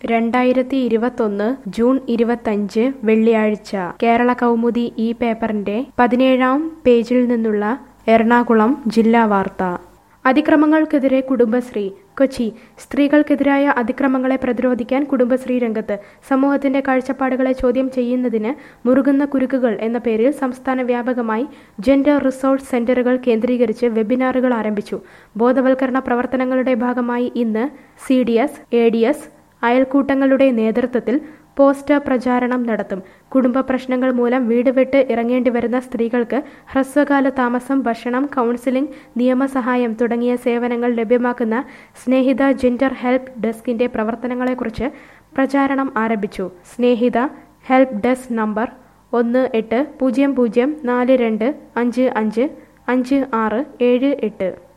രണ്ടായിരത്തി ഇരുപത്തൊന്ന് ജൂൺ ഇരുപത്തഞ്ച് വെള്ളിയാഴ്ച കേരള കൗമുദി ഈ പേപ്പറിന്റെ പതിനേഴാം പേജിൽ നിന്നുള്ള എറണാകുളം ജില്ലാ വാർത്ത അതിക്രമങ്ങൾക്കെതിരെ കുടുംബശ്രീ കൊച്ചി സ്ത്രീകൾക്കെതിരായ അതിക്രമങ്ങളെ പ്രതിരോധിക്കാൻ കുടുംബശ്രീ രംഗത്ത് സമൂഹത്തിന്റെ കാഴ്ചപ്പാടുകളെ ചോദ്യം ചെയ്യുന്നതിന് മുറുകുന്ന കുരുക്കുകൾ എന്ന പേരിൽ സംസ്ഥാന വ്യാപകമായി ജെൻഡർ റിസോഴ്സ് സെന്ററുകൾ കേന്ദ്രീകരിച്ച് വെബിനാറുകൾ ആരംഭിച്ചു ബോധവൽക്കരണ പ്രവർത്തനങ്ങളുടെ ഭാഗമായി ഇന്ന് C D S A D S അയൽക്കൂട്ടങ്ങളുടെ നേതൃത്വത്തിൽ പോസ്റ്റർ പ്രചാരണം നടത്തും കുടുംബ പ്രശ്നങ്ങൾ മൂലം വീട് വിട്ട് ഇറങ്ങേണ്ടി വരുന്ന സ്ത്രീകൾക്ക് ഹ്രസ്വകാല താമസം ഭക്ഷണം കൗൺസിലിംഗ് നിയമസഹായം തുടങ്ങിയ സേവനങ്ങൾ ലഭ്യമാക്കുന്ന സ്നേഹിത ജെൻഡർ ഹെൽപ്പ് ഡെസ്കിന്റെ പ്രവർത്തനങ്ങളെക്കുറിച്ച് പ്രചാരണം ആരംഭിച്ചു സ്നേഹിത ഹെൽപ്പ് ഡെസ്ക് നമ്പർ ഒന്ന് എട്ട് പൂജ്യം പൂജ്യം നാല് രണ്ട് അഞ്ച് അഞ്ച് അഞ്ച് ആറ് ഏഴ് എട്ട്